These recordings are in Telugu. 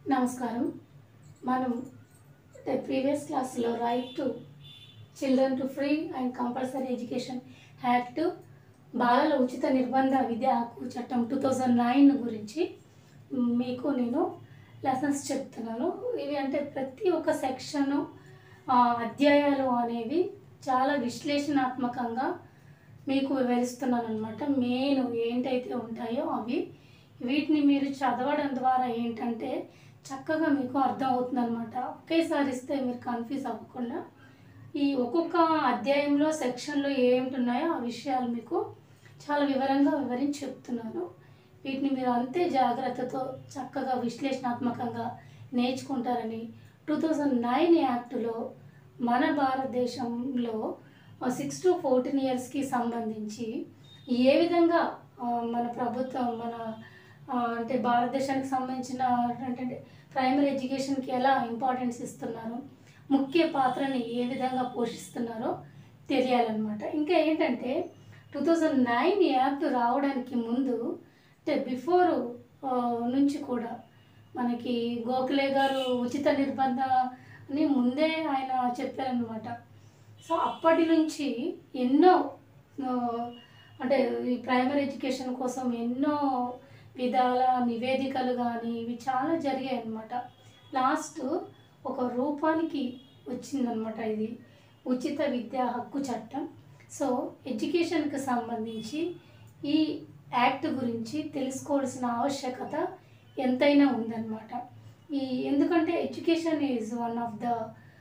నమస్కారం మనం ప్రీవియస్ క్లాస్లో right to children to free and compulsory education act బాలల ఉచిత నిర్బంధ విద్యా హక్కు చట్టం టూ థౌజండ్ నైన్ గురించి మీకు నేను లెసన్స్ చెప్తున్నాను ఇవి అంటే ప్రతి ఒక్క సెక్షను అధ్యాయాలు అనేవి చాలా విశ్లేషణాత్మకంగా మీకు వివరిస్తున్నాను అనమాట మెయిన్ ఏంటైతే ఉంటాయో అవి వీటిని మీరు చదవడం ద్వారా ఏంటంటే చక్కగా మీకు అర్థం అవుతుంది అనమాట ఒకేసారి ఇస్తే మీరు కన్ఫ్యూజ్ అవ్వకుండా ఈ ఒక్కొక్క అధ్యాయంలో సెక్షన్లో ఏమిటి ఉన్నాయో ఆ విషయాలు మీకు చాలా వివరంగా వివరించి చెప్తున్నాను వీటిని మీరు అంతే జాగ్రత్తతో చక్కగా విశ్లేషణాత్మకంగా నేర్చుకుంటారని టూ థౌజండ్ నైన్ యాక్ట్లో మన భారతదేశంలో సిక్స్ టు ఫోర్టీన్ ఇయర్స్కి సంబంధించి ఏ విధంగా ఆ, మన ప్రభుత్వం మన ఆ, అంటే భారతదేశానికి సంబంధించిన అంటే ప్రైమరీ ఎడ్యుకేషన్కి ఎలా ఇంపార్టెన్స్ ఇస్తున్నారు ముఖ్య పాత్రని ఏ విధంగా పోషిస్తున్నారో తెలియాలన్నమాట ఇంకా ఏంటంటే టూ థౌజండ్ నైన్ యాక్ట్ రావడానికి ముందు అంటే బిఫోర్ నుంచి కూడా మనకి గోఖలే గారు ఉచిత నిర్బంధ అని ముందే ఆయన చెప్పారనమాట సో అప్పటి నుంచి ఎన్నో ఆ, అంటే ఈ ప్రైమరీ ఎడ్యుకేషన్ కోసం ఎన్నో విధాల నివేదికలు కానీ ఇవి చాలా జరిగాయి అన్నమాట లాస్ట్ ఒక రూపానికి వచ్చిందనమాట ఇది ఉచిత విద్యా హక్కు చట్టం సో ఎడ్యుకేషన్కి సంబంధించి ఈ యాక్ట్ గురించి తెలుసుకోవాల్సిన ఆవశ్యకత ఎంతైనా ఉందన్నమాట ఈ ఎందుకంటే education is one of the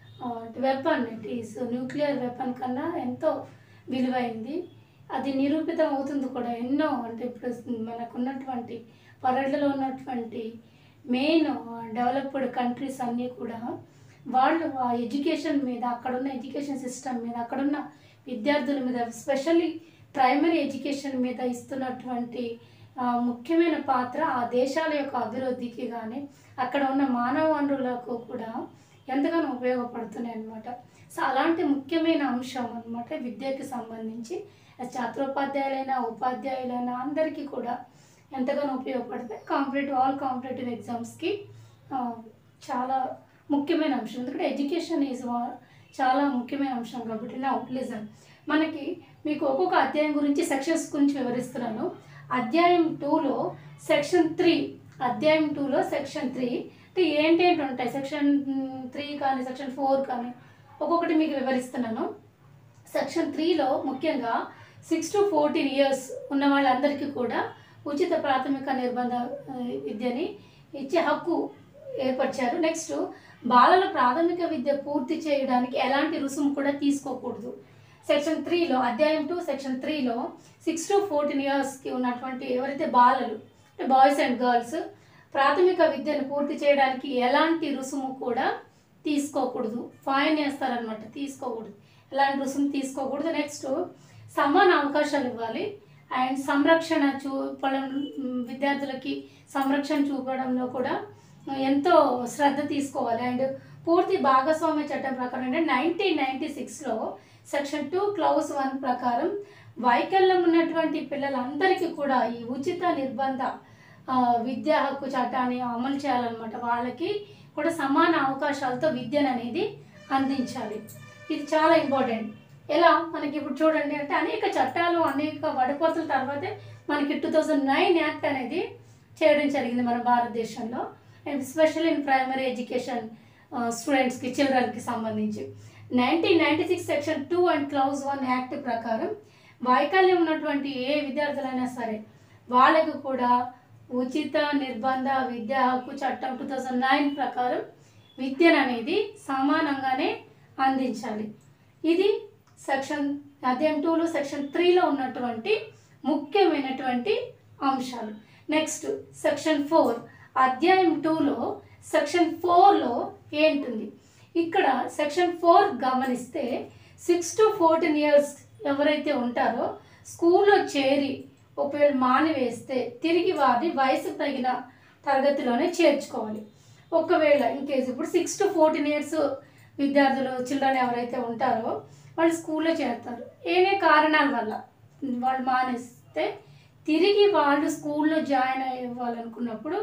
weapon it is nuclear weapon కన్నా ఎంతో విలువైంది అది నిరూపితం అవుతుంది కూడా ఎన్నో అంటే ఇప్పుడు మనకున్నటువంటి వరల్డ్లో ఉన్నటువంటి మెయిన్ డెవలప్డ్ కంట్రీస్ అన్నీ కూడా వాళ్ళు ఆ ఎడ్యుకేషన్ మీద అక్కడున్న ఎడ్యుకేషన్ సిస్టమ్ మీద అక్కడున్న విద్యార్థుల మీద స్పెషల్లీ ప్రైమరీ ఎడ్యుకేషన్ మీద ఇస్తున్నటువంటి ఆ, ముఖ్యమైన పాత్ర ఆ దేశాల యొక్క అభివృద్ధికి కానీ అక్కడ ఉన్న మానవ వనరులకు కూడా ఎంతగానో ఉపయోగపడుతున్నాయి అన్నమాట సో అలాంటి ముఖ్యమైన అంశం అన్నమాట విద్యకి సంబంధించి ఛాత్రోపాధ్యాయులైనా ఉపాధ్యాయులైనా అందరికీ కూడా ఎంతగానో ఉపయోగపడతాయి కాంపిటేటివ్ ఆల్ కాంపిటేటివ్ ఎగ్జామ్స్కి చాలా ముఖ్యమైన అంశం ఎందుకంటే ఎడ్యుకేషన్ ఈజ్ చాలా ముఖ్యమైన అంశం కాబట్టి నా లిజన్ మనకి మీకు ఒక్కొక్క అధ్యాయం గురించి సెక్షన్స్ గురించి వివరిస్తున్నాను అధ్యాయం టూలో సెక్షన్ త్రీ అధ్యాయం టూలో సెక్షన్ త్రీ అంటే ఏంటేంటి ఉంటాయి సెక్షన్ త్రీ కానీ సెక్షన్ ఫోర్ కానీ ఒక్కొక్కటి మీకు వివరిస్తున్నాను సెక్షన్ త్రీలో ముఖ్యంగా సిక్స్ టు ఫోర్టీన్ ఇయర్స్ ఉన్న వాళ్ళందరికీ కూడా ఉచిత ప్రాథమిక నిర్బంధ ఆ, విద్యని ఇచ్చే హక్కు ఏర్పరిచారు నెక్స్ట్ బాలల ప్రాథమిక విద్య పూర్తి చేయడానికి ఎలాంటి రుసుము కూడా తీసుకోకూడదు సెక్షన్ త్రీలో అధ్యాయం టూ సెక్షన్ త్రీలో సిక్స్ టు ఫోర్టీన్ ఇయర్స్కి ఉన్నటువంటి ఎవరైతే బాలలు అంటే బాయ్స్ అండ్ గర్ల్స్ ప్రాథమిక విద్యను పూర్తి చేయడానికి ఎలాంటి రుసుము కూడా తీసుకోకూడదు ఫైన్ వేస్తారనమాట తీసుకోకూడదు ఎలాంటి రుసుము తీసుకోకూడదు నెక్స్ట్ సమాన అవకాశాలు ఇవ్వాలి అండ్ సంరక్షణ చూపడం మ్, విద్యార్థులకి సంరక్షణ చూపడంలో కూడా ఎంతో శ్రద్ధ తీసుకోవాలి అండ్ పూర్తి భాగస్వామ్య చట్టం ప్రకారం అంటే నైన్టీన్ నైన్టీ సిక్స్లో సెక్షన్ టూ క్లౌజ్ వన్ ప్రకారం వైకల్యం ఉన్నటువంటి పిల్లలందరికీ కూడా ఈ ఉచిత నిర్బంధ ఆ, విద్యా హక్కు చట్టాన్ని అమలు చేయాలన్నమాట వాళ్ళకి కూడా సమాన అవకాశాలతో విద్యను అనేది అందించాలి ఇది చాలా ఇంపార్టెంట్ ఎలా మనకి ఇప్పుడు చూడండి అంటే అనేక చట్టాలు అనేక వడపోతల తర్వాతే మనకి టూ థౌజండ్ నైన్ యాక్ట్ అనేది చేయడం జరిగింది మన భారతదేశంలో and special in primary education స్టూడెంట్స్కి చిల్డ్రన్కి సంబంధించి nineteen ninety six section two and clause one act ప్రకారం వైకల్యం ఉన్నటువంటి ఏ విద్యార్థులైనా సరే వాళ్ళకు కూడా ఉచిత నిర్బంధ విద్యా హక్కు చట్టం టూ థౌజండ్ నైన్ ప్రకారం విద్యను అనేది సమానంగానే అందించాలి ఇది సెక్షన్ అధ్యాయం టూలో సెక్షన్ త్రీలో ఉన్నటువంటి ముఖ్యమైనటువంటి అంశాలు నెక్స్ట్ సెక్షన్ ఫోర్ అధ్యాయం టూలో సెక్షన్ ఫోర్లో ఏంటుంది ఇక్కడ సెక్షన్ ఫోర్ గమనిస్తే సిక్స్ టు ఫోర్టీన్ ఇయర్స్ ఎవరైతే ఉంటారో స్కూల్లో చేరి ఒకవేళ మానివేస్తే తిరిగి వారిని వయసు తగిన తరగతిలోనే చేర్చుకోవాలి ఒకవేళ ఇన్ కేసు ఇప్పుడు సిక్స్ టు ఫోర్టీన్ ఇయర్స్ విద్యార్థులు చిల్డ్రన్ ఎవరైతే ఉంటారో వాళ్ళు స్కూల్లో చేరుతారు ఏనే కారణాల వల్ల వాళ్ళు మానేస్తే తిరిగి వాళ్ళు స్కూల్లో జాయిన్ అవ్వాలనుకున్నప్పుడు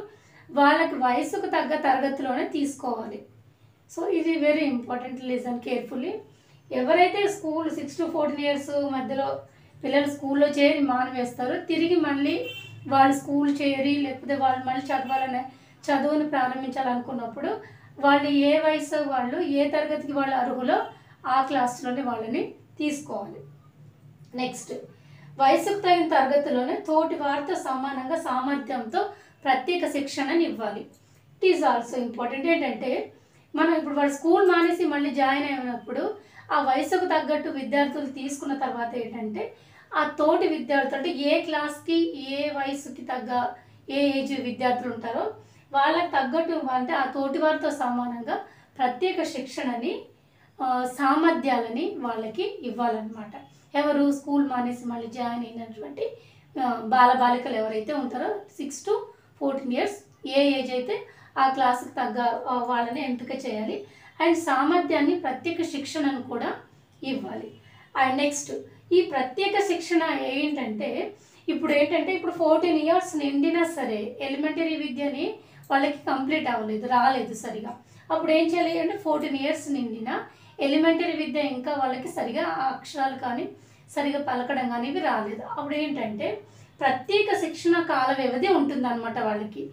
వాళ్ళకి వయసుకు తగ్గ తరగతిలోనే తీసుకోవాలి సో ఇది వెరీ ఇంపార్టెంట్ లిజన్ కేర్ఫుల్లీ ఎవరైతే school six to fourteen years మధ్యలో పిల్లలు స్కూల్లో చేరి మానివేస్తారో తిరిగి మళ్ళీ వాళ్ళు స్కూల్ చేరి లేకపోతే వాళ్ళు మళ్ళీ చదవాలనే చదువుని ప్రారంభించాలనుకున్నప్పుడు వాళ్ళు ఏ వయసు వాళ్ళు ఏ తరగతికి వాళ్ళు అర్హులో ఆ క్లాస్లోనే వాళ్ళని తీసుకోవాలి నెక్స్ట్ వయసుకు తగిన తరగతిలోనే తోటి వారితో సమానంగా సామర్థ్యంతో ప్రత్యేక శిక్షణని ఇవ్వాలి ఇట్ ఈజ్ ఆల్సో ఇంపార్టెంట్ ఏంటంటే మనం ఇప్పుడు వాడు స్కూల్ మానేసి మళ్ళీ జాయిన్ అయినప్పుడు ఆ వయసుకు తగ్గట్టు విద్యార్థులు తీసుకున్న తర్వాత ఏంటంటే ఆ తోటి విద్యార్థులు అంటే ఏ క్లాస్కి ఏ వయసుకి తగ్గ ఏ ఏజ్ విద్యార్థులు ఉంటారో వాళ్ళకి తగ్గట్టు అంటే ఆ తోటి వారితో సమానంగా ప్రత్యేక శిక్షణని ఆ, సామర్థ్యాలని వాళ్ళకి ఇవ్వాలన్నమాట ఎవరు స్కూల్ మానేసి మళ్ళీ జాయిన్ అయినటువంటి ఆ, బాలబాలికలు ఎవరైతే ఉంటారో సిక్స్ టు ఫోర్టీన్ ఇయర్స్ ఏ ఏజ్ అయితే ఆ క్లాస్కి తగ్గ ఆ, వాళ్ళని ఎంపిక చేయాలి అండ్ సామర్థ్యాన్ని ప్రత్యేక శిక్షణను కూడా ఇవ్వాలి అండ్ నెక్స్ట్ ఈ ప్రత్యేక శిక్షణ ఏంటంటే ఇప్పుడు ఏంటంటే ఇప్పుడు ఫోర్టీన్ ఇయర్స్ నిండినా సరే ఎలిమెంటరీ విద్యని వాళ్ళకి కంప్లీట్ అవ్వలేదు రాలేదు సరిగా అప్పుడు ఏం చేయాలి అంటే ఫోర్టీన్ ఇయర్స్ నిండిన ఎలిమెంటరీ విద్య ఇంకా వాళ్ళకి సరిగా ఆ అక్షరాలు కానీ సరిగా పలకడం కానీ ఇవి రాలేదు అప్పుడు ఏంటంటే ప్రత్యేక శిక్షణ కాల వ్యవధి ఉంటుందన్నమాట వాళ్ళకి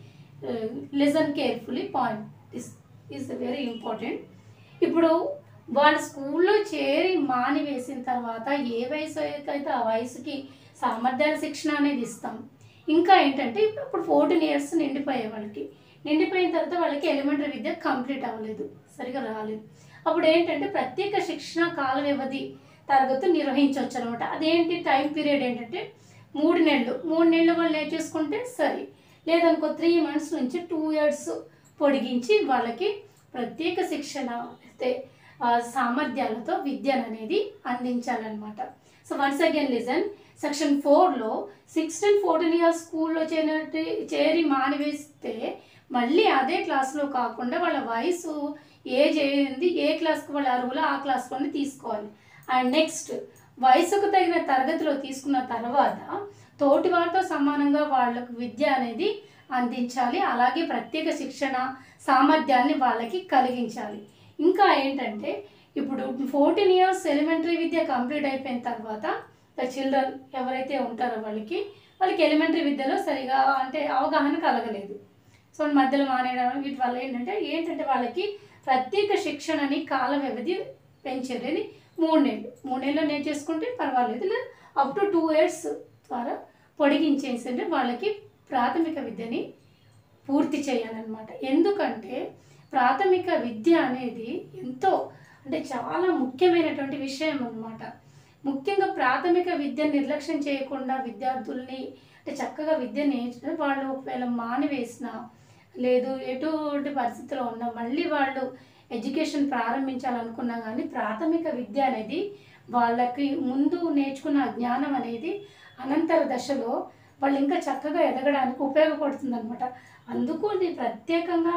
listen carefully point this is very important ఇప్పుడు వాళ్ళ స్కూల్లో చేరి మాని వేసిన తర్వాత ఏ వయసు అయితే ఆ వయసుకి సామర్థ్యాల శిక్షణ అనేది ఇస్తాం ఇంకా ఏంటంటే ఇప్పుడు ఇప్పుడు ఫోర్టీన్ ఇయర్స్ నిండిపోయే వాళ్ళకి నిండిపోయిన తర్వాత వాళ్ళకి ఎలిమెంటరీ విద్య కంప్లీట్ అవ్వలేదు సరిగా రాలేదు అప్పుడు ఏంటంటే ప్రత్యేక శిక్షణ కాల వ్యవధి తరగతి నిర్వహించవచ్చు అనమాట అదేంటి టైం పీరియడ్ ఏంటంటే మూడు నెలలు మూడు నెలలు వాళ్ళు నేర్చేసుకుంటే సరి లేదనుకో త్రీ మంత్స్ నుంచి టూ ఇయర్స్ పొడిగించి వాళ్ళకి ప్రత్యేక శిక్షణ అయితే ఆ, సామర్థ్యాలతో విద్యను అనేది అందించాలన్నమాట so once again listen section ఫోర్లో సిక్స్టీన్ ఫోర్టీన్ ఇయర్స్ స్కూల్లో చేరినట్టు చేరి మానివేస్తే మళ్ళీ అదే క్లాస్లో కాకుండా వాళ్ళ వయసు ఏజ్ ఏంది ఏ క్లాస్కి వాళ్ళ అర్హులో ఆ క్లాస్లోనే తీసుకోవాలి అండ్ నెక్స్ట్ వయసుకు తగిన తరగతిలో తీసుకున్న తర్వాత తోటి వారితో సమానంగా వాళ్ళకు విద్య అనేది అందించాలి అలాగే ప్రత్యేక శిక్షణ సామర్థ్యాన్ని వాళ్ళకి కలిగించాలి ఇంకా ఏంటంటే ఇప్పుడు ఫోర్టీన్ ఇయర్స్ ఎలిమెంటరీ విద్య కంప్లీట్ అయిపోయిన తర్వాత ద చిల్డ్రన్ ఎవరైతే ఉంటారో వాళ్ళకి వాళ్ళకి ఎలిమెంటరీ విద్యలో సరిగా అంటే అవగాహన కలగలేదు సో మధ్యలో మానేయడం వీటి వల్ల ఏంటంటే ఏంటంటే వాళ్ళకి ప్రత్యేక శిక్షణని కాల వ్యవధి పెంచేది మూడు నెలలు మూడు నెలలు నేర్చేసుకుంటే పర్వాలేదు లేదా అప్ టు టూ ఇయర్స్ ద్వారా పొడిగించేసి వాళ్ళకి ప్రాథమిక విద్యని పూర్తి చేయాలన్నమాట ఎందుకంటే ప్రాథమిక విద్య అనేది ఎంతో అంటే చాలా ముఖ్యమైనటువంటి విషయం అన్నమాట ముఖ్యంగా ప్రాథమిక విద్య నిర్లక్ష్యం చేయకుండా విద్యార్థుల్ని అంటే చక్కగా విద్య నేర్చిన వాళ్ళు ఒకవేళ మానివేసినా లేదు ఎటువంటి పరిస్థితిలో ఉన్నా మళ్ళీ వాళ్ళు ఎడ్యుకేషన్ ప్రారంభించాలనుకున్నా కానీ ప్రాథమిక విద్య అనేది వాళ్ళకి ముందు నేర్చుకున్న జ్ఞానం అనేది అనంతర దశలో వాళ్ళు ఇంకా చక్కగా ఎదగడానికి ఉపయోగపడుతుంది అనమాట అందుకు ఇది ప్రత్యేకంగా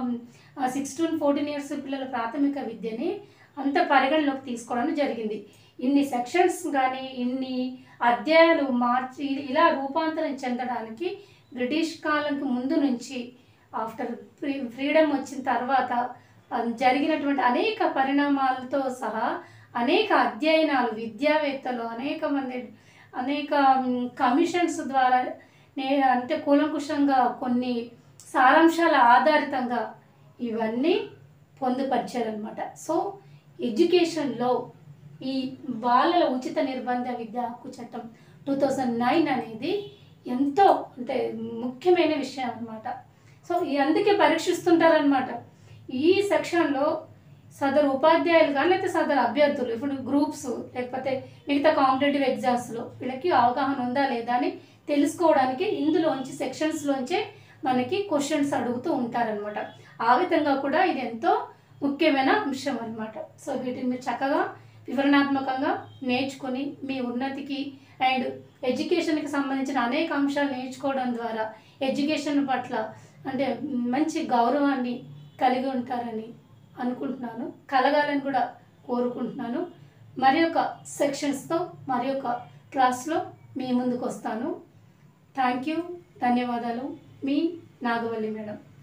సిక్స్ టు ఫోర్టీన్ ఇయర్స్ పిల్లల ప్రాథమిక విద్యని అంత పరిగణలోకి తీసుకోవడం జరిగింది ఇన్ని సెక్షన్స్ కానీ ఇన్ని అధ్యాయాలు మార్చి ఇలా రూపాంతరం చెందడానికి బ్రిటిష్ కాలంకి ముందు నుంచి ఆఫ్టర్ ఫ్రీ ఫ్రీడమ్ వచ్చిన తర్వాత ఆ, జరిగినటువంటి అనేక పరిణామాలతో సహా అనేక అధ్యయనాలు విద్యావేత్తలు అనేక మంది అనేక మ్, కమిషన్స్ ద్వారా నే అంటే కూలంకుషంగా కొన్ని సారాంశాల ఆధారితంగా ఇవన్నీ పొందుపరిచారనమాట సో ఎడ్యుకేషన్లో ఈ బాలల ఉచిత నిర్బంధ విద్యా హక్కు చట్టం టూ థౌజండ్ నైన్ అనేది ఎంతో అంటే ముఖ్యమైన విషయం అనమాట సో ఈ అందుకే పరీక్షిస్తుంటారనమాట ఈ సెక్షన్లో సదరు ఉపాధ్యాయులు కానీ లేకపోతే సదరు అభ్యర్థులు ఇప్పుడు గ్రూప్స్ లేకపోతే మిగతా కాంపిటేటివ్ ఎగ్జామ్స్లో వీళ్ళకి అవగాహన ఉందా లేదా అని తెలుసుకోవడానికి ఇందులోంచి సెక్షన్స్లోంచే మనకి క్వశ్చన్స్ అడుగుతూ ఉంటారనమాట ఆ విధంగా కూడా ఇది ఎంతో ముఖ్యమైన అంశం అనమాట సో వీటిని మీరు చక్కగా వివరణాత్మకంగా నేర్చుకొని మీ ఉన్నతికి అండ్ ఎడ్యుకేషన్కి సంబంధించిన అనేక అంశాలు నేర్చుకోవడం ద్వారా ఎడ్యుకేషన్ పట్ల అంటే మంచి గౌరవాన్ని కలిగి ఉంటారని అనుకుంటున్నాను కలగాలని కూడా కోరుకుంటున్నాను మరి ఒక సెక్షన్స్తో మరి ఒక క్లాస్లో మీ ముందుకు వస్తాను థ్యాంక్ యూ ధన్యవాదాలు మీ నాగవల్లి మేడం